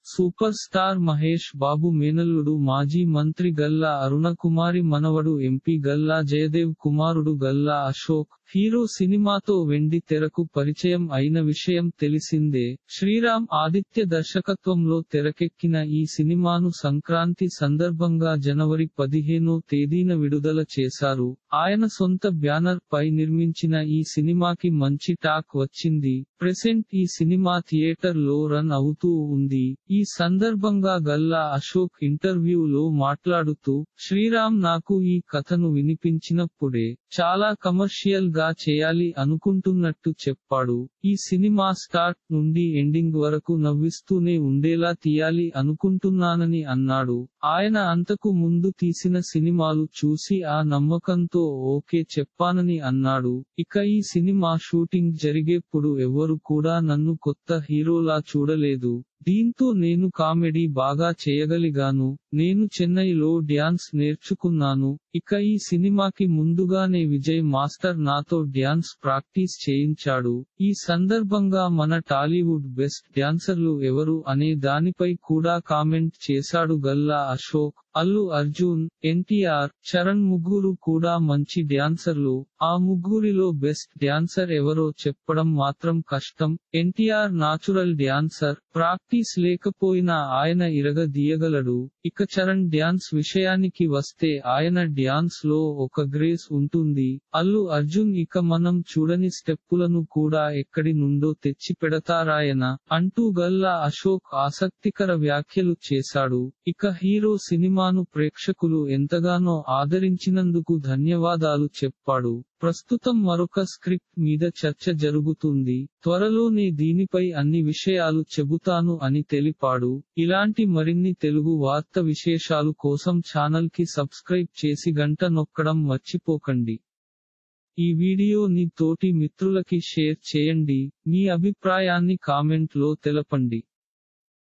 super star Mahesh బాబు మేనల్లుడు మాజీ మంత్రి గల్లా అరుణ కుమారి మనవడు ఎంపీ గల్లా జయదేవ్ కుమారుడు గల్లా అశోక్ హీరో సినిమాతో వెండి తెరకు పరిచయం అయిన విషయం తెలిసిందే శ్రీరామ్ ఆదిత్య దర్శకత్వంలో తెరకెక్కిన ఈ సినిమాను సంక్రాంతి సందర్భంగా జనవరి పదిహేనో తేదీన విడుదల చేశారు ఆయన సొంత బ్యానర్ పై నిర్మించిన ఈ సినిమాకి మంచి టాక్ వచ్చింది ప్రెసెంట్ ఈ సినిమా థియేటర్ లో రన్ అవుతూ ఉంది ఈ సందర్భంగా గల్లా అశోక్ ఇంటర్వ్యూలో మాట్లాడుతూ శ్రీరామ్ నాకు ఈ కథను వినిపించినప్పుడే చాలా కమర్షియల్ గా చేయాలి అనుకుంటున్నట్టు చెప్పాడు ఈ సినిమా స్టార్ట్ నుండి ఎండింగ్ వరకు నవ్విస్తూనే ఉండేలా తీయాలి అనుకుంటున్నానని అన్నాడు ఆయన అంతకు ముందు తీసిన సినిమాలు చూసి ఆ నమ్మకంతో ఓకే చెప్పానని అన్నాడు ఇక ఈ సినిమా షూటింగ్ జరిగేప్పుడు ఎవరు కూడా నన్ను కొత్త హీరోలా చూడలేదు దీంతో నేను కామెడీ బాగా చేయగలిగాను నేను చెన్నైలో డ్యాన్స్ నేర్చుకున్నాను ఇక ఈ సినిమాకి ముందుగానే విజయ్ మాస్టర్ నాతో డ్యాన్స్ ప్రాక్టీస్ చేయించాడు ఈ సందర్భంగా మన టాలీవుడ్ బెస్ట్ డ్యాన్సర్లు ఎవరు అనే దానిపై కూడా కామెంట్ చేశాడు గల్లా అశోక్ అల్లు అర్జున్ ఎన్టీఆర్ చరణ్ ముగ్గురు కూడా మంచి డ్యాన్సర్లు ఆ ముగ్గురిలో బెస్ట్ డ్యాన్సర్ ఎవరో చెప్పడం మాత్రం కష్టం ఎన్టీఆర్ నాచురల్ డ్యాన్సర్ ప్రాక్టీస్ లేకపోయినా ఆయన ఇరగదీయగలడు ఇక చరణ్ డ్యాన్స్ విషయానికి వస్తే ఆయన డ్యాన్స్ లో ఒక గ్రేస్ ఉంటుంది అల్లు అర్జున్ ఇక మనం చూడని స్టెప్పులను కూడా ఎక్కడి నుండో తెచ్చి పెడతారాయన అంటూ గల్లా అశోక్ ఆసక్తికర వ్యాఖ్యలు చేశాడు ఇక హీరో సినిమాను ప్రేక్షకులు ఎంతగానో ఆదరించినందుకు ధన్యవాదాలు చెప్పాడు ప్రస్తుతం మరొక స్క్రిప్ట్ మీద చర్చ జరుగుతుంది త్వరలోనే దీనిపై అన్ని విషయాలు చెబుతాను అని తెలిపాడు ఇలాంటి మరిన్ని తెలుగు వార్త విశేషాలు కోసం ఛానల్ కి సబ్స్క్రైబ్ చేసి గంట నొక్కడం మర్చిపోకండి ఈ వీడియోని తోటి మిత్రులకి షేర్ చేయండి మీ అభిప్రాయాన్ని కామెంట్ లో తెలపండి